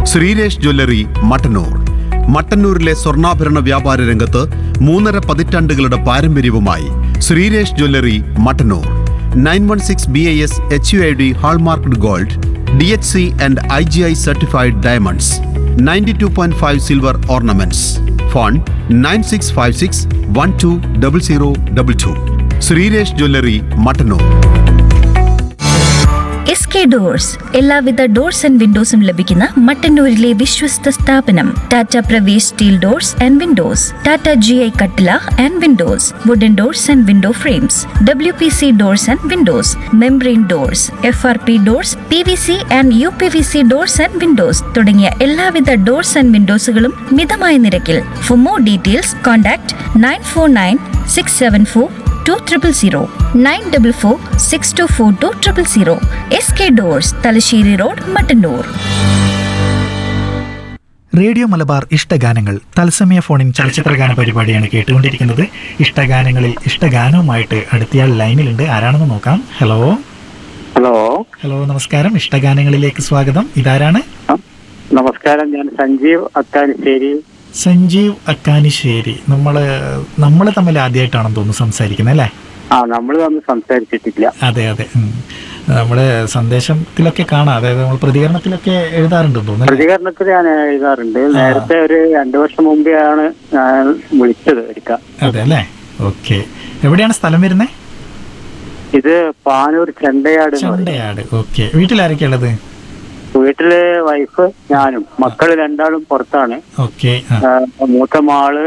Sreeresh jewellery Mattannur മട്ടന്നൂരിലെ സ്വർണ്ണാഭരണ വ്യാപാര രംഗത്ത് മൂന്നര പതിറ്റാണ്ടുകളുടെ പാരമ്പര്യവുമായി Sreeresh jewellery Mattannur nine one six B I S H U I D hallmarked gold D H C and I G I certified diamonds ninety two point five silver ornaments phone nine six five six one two double zero double two Sreeresh jewellery Mattannur S K doors എല്ലാവിധ doors and വിൻഡോസും ലഭിക്കുന്ന മട്ടന്നൂരിലെ വിശ്വസ്ത സ്ഥാപനം Tata Pravesh steel doors and windows Tata G I കട്ടില and Windows wooden doors and window frames W P C doors and windows membrane doors F R P doors P V C and U P V C doors and windows തുടങ്ങിയ എല്ലാവിധ doors and വിൻഡോസുകളും മിതമായ നിരക്കിൽ for more details contact nine four nine six seven four two triple zero nine double four six two four two triple zero S K doors Thalassery road Mattannur radio Malabar ഇഷ്ടഗാനങ്ങൾ തത്സമയ ഫോണിൻ ചലച്ചിത്രഗാന പരിപാടിയാണ് കേട്ടുകൊണ്ടിരിക്കുന്നത് ഇഷ്ടഗാനങ്ങളിൽ ഇഷ്ടഗാനവുമായിട്ട് അടുത്തയാൾ ലൈനിലുണ്ട് ആരാണെന്ന് നോക്കാം ഹലോ ഹലോ ഹലോ നമസ്കാരം ഇഷ്ടഗാനങ്ങളിലേക്ക് സ്വാഗതം ഇതാരാണ് നമസ്കാരം ഞാൻ സഞ്ജീവ് അത്താനിശ്ശേരി സഞ്ജീവ് അക്കാനിശ്ശേരി നമ്മള് നമ്മൾ തമ്മിൽ ആദ്യമായിട്ടാണെന്ന് തോന്നുന്നു സംസാരിക്കുന്നത് അല്ലേ ആ നമ്മൾ തമ്മിൽ സംസാരിച്ചിട്ടില്ല അതെ അതെ ഉം. നമ്മുടെ സന്ദേശത്തിലൊക്കെ കാണാം അതായത് നമ്മൾ പ്രതികരണത്തിലൊക്കെ എഴുതാറുണ്ടെന്ന് തോന്നുന്നു അല്ലേ? പ്രതികരണത്തിൽ ഞാൻ എഴുതാറുണ്ട് നേരത്തെ ഒരു രണ്ടു വർഷം മുമ്പേ ആണ് ഞാൻ വിളിച്ചത് എടുക്കാം അതെ അല്ലേ ഓക്കെ എവിടെയാണ് സ്ഥലം വരുന്നത് ഇത് പാനൂർ ചെണ്ടയാട് എന്ന് പറയും. ചണ്ടയാട് ഓക്കെ വീട്ടിലാരൊക്കെ ഉള്ളത് വീട്ടില് വൈഫ് ഞാനും മക്കള് രണ്ടാളും പുറത്താണ് ഓക്കെ ആ ആ, മൂത്ത മാള്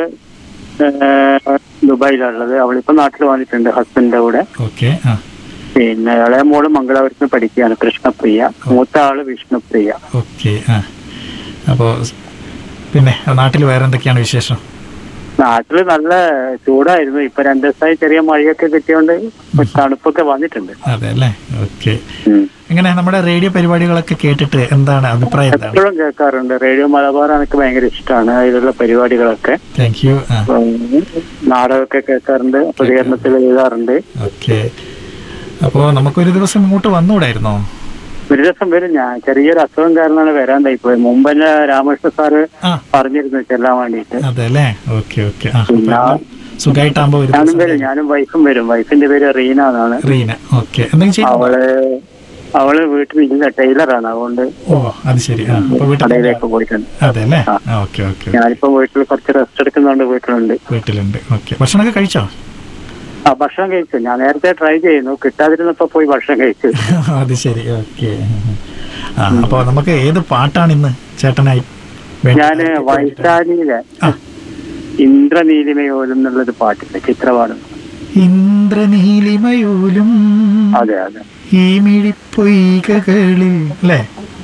ആ, ദുബായിലുള്ളത് അവളിപ്പോ നാട്ടിൽ വന്നിട്ടുണ്ട് ഹസ്ബൻഡിന്റെ കൂടെ ഓക്കെ ആ പിന്നെ ഇളയ മോള് മംഗളപുരത്ത് പഠിക്കുകയാണ് കൃഷ്ണപ്രിയ മൂത്ത ആള് വിഷ്ണുപ്രിയ ഓക്കെ ആ അപ്പോൾ പിന്നെ നാട്ടിൽ വേറെ എന്തൊക്കെയാണ് വിശേഷം നാട്ടില് നല്ല ചൂടായിരുന്നു ഇപ്പൊ രണ്ടു ദിവസമായി ചെറിയ മഴയൊക്കെ കിട്ടിയോണ്ട് ഒരു തണുപ്പൊക്കെ വന്നിട്ടുണ്ട് അതെ അല്ലേ ഓക്കെ ഉം. എങ്ങനെ നമ്മുടെ റേഡിയോ പരിപാടികളൊക്കെ കേട്ടിട്ട് എന്താണ് അഭിപ്രായം എന്താണ് എപ്പോഴും കേൾക്കാറുണ്ട് റേഡിയോ മലബാർ എനിക്ക് ഭയങ്കര ഇഷ്ടമാണ് അതിലുള്ള പരിപാടികളൊക്കെ താങ്ക് യു ആ ഉം, നാടകമൊക്കെ കേൾക്കാറുണ്ട് പ്രതികരണത്തിൽ എഴുതാറുണ്ട് ഓക്കെ അപ്പോൾ നമുക്കൊരു ദിവസം ഇങ്ങോട്ട് വന്നുകൂടായിരുന്നോ ഒരു ദിവസം വരും ഞാൻ ചെറിയൊരു അസുഖം കാരണമാണ് വരാണ്ടായി പോയത് മുമ്പ് തന്നെ രാമകൃഷ്ണ സാറ് ആ പറഞ്ഞിരുന്നു ചെല്ലാൻ വേണ്ടിയിട്ട് അതെ അല്ലേ ഓക്കെ ഓക്കെ ആ അപ്പോൾ പിന്നെ എല്ലാം സുഖമായിട്ടാകുമ്പോൾ ഒരു ഞാനും ദിവസം വരും ഞാനും വൈഫും വരും വൈഫിന്റെ പേര് റീന എന്നാണ് റീന ഓക്കെ എന്തെങ്കിലും ചെയ്യും അവള് അവള് വീട്ടിലില്ല ടൈലറാണ് അതുകൊണ്ട് ഓ അത് ശരി ആ അപ്പോൾ വീട്ടിൽ കടയിലേക്ക് പോയിട്ടുണ്ട് അതെ അല്ലേ ആ ഓക്കെ ഓക്കെ ഞാനിപ്പോ വീട്ടിൽ കുറച്ച് റെസ്റ്റ് എടുക്കുന്നോണ്ട് വീട്ടിലുണ്ട് വീട്ടിലുണ്ട് ഓക്കെ ഭക്ഷണമൊക്കെ കഴിച്ചോ ആ ഭക്ഷണം കഴിച്ചു ഞാൻ നേരത്തെ ട്രൈ ചെയ്യുന്നു കിട്ടാതിരുന്നപ്പോ പോയി ഭക്ഷണം കഴിച്ചു അത് ശരി ഓക്കെ ആ അപ്പോൾ നമുക്ക് ഏത് പാട്ടാണ് ഇന്ന് ചേട്ടനായി വേണ്ടി- ഞാന് വൈശാലിയിലെ ആ. ഇന്ദ്രനീലിമയോലും എന്നുള്ളൊരു പാട്ടില്ല ചിത്രപാടും ഇന്ദ്രനീലിമയൂലും അതെ അതെ ഈ മിഴിപ്പൊയ്കകളിൽ അല്ലേ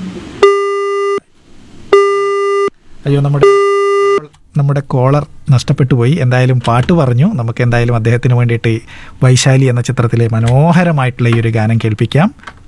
അയ്യോ നമ്മുടെ നമ്മുടെ കോളർ നഷ്ടപ്പെട്ടു പോയി എന്തായാലും പാട്ട് പറഞ്ഞു നമുക്ക് എന്തായാലും അദ്ദേഹത്തിന് വേണ്ടിയിട്ട് ഈ വൈശാലി എന്ന ചിത്രത്തിലെ മനോഹരമായിട്ടുള്ള ഈ ഒരു ഗാനം കേൾപ്പിക്കാം